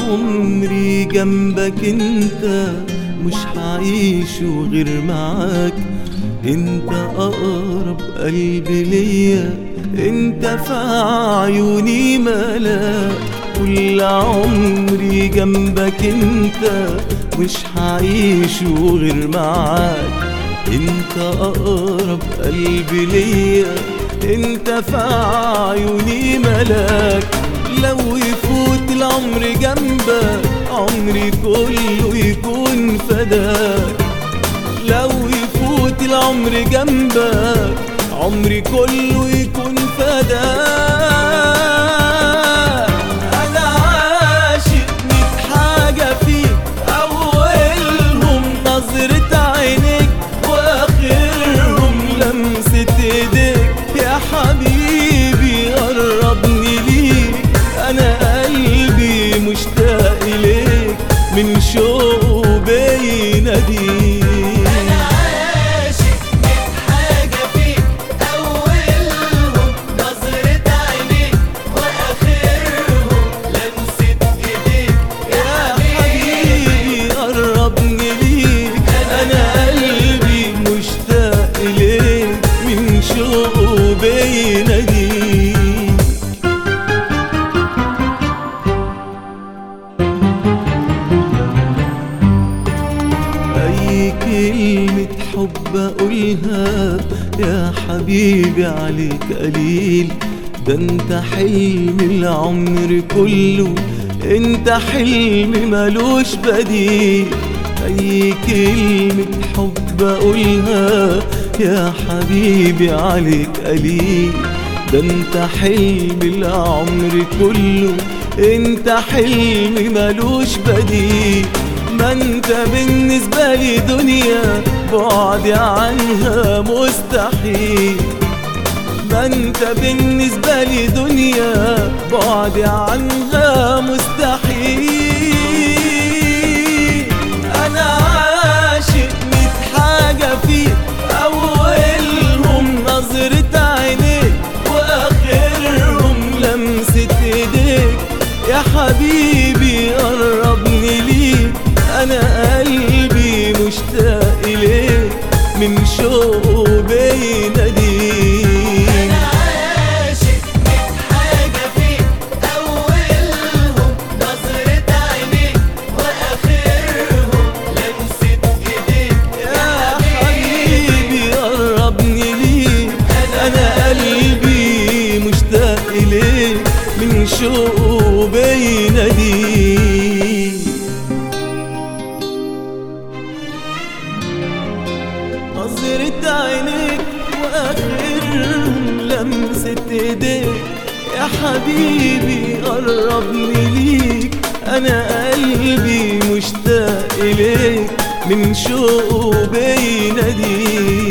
عمري جنبك انت مش هعيش غير معاك انت اقرب قلبي ليا انت في عيوني ملاك كل عمري جنبك انت مش هعيش غير معاك انت اقرب قلبي ليا انت في عيوني ملاك لو يفوت العمر جنبك عمري كله يكون فداك لو يفوت العمر جنبك عمري كله يكون فداك انا عاشق ميت حاجة فيك اولهم نظرة عينيك واخرهم لمسة ايديك يا حبيبي قربني ليك انا قلبي مشتاق ليك من شوق بيناديك أنا عاشق من حاجة فيك أولهم نظرة عينيك وآخرهم لمسة إيديك يا حبيبي قربني ليك انا قلبي مشتاق ليك من شوقه بيناديك اي كلمة حب اقولها يا حبيبي عليك قليل ده انت حلم العمر كله انت حلم ملوش بديل اي كلمة حب اقولها يا حبيبي عليك قليل ده انت حلم العمر كله انت حلم ملوش بديل ما انت بالنسبة لي دنيا بعدي عنها مستحيل ما انت بالنسبة لي دنيا بعدي عنها مستحيل انا عاشق ميت حاجة فيك اولهم نظرة عينيك واخرهم لمسة ايديك يا حبيبي قربني ليك انا قلبي مشتاق ليك من شوق بيناديك أنا عاشق من حاجة فيك أولهم نظرة عينيك وآخرهم لمسة إيديك يا حبيبي قربني ليك انا قلبي مشتاق ليك من شوق بيناديك نظرة عينيك واخرهم لمسة ايديك يا حبيبي قربني ليك انا قلبي مشتاق ليك من شوق بيناديك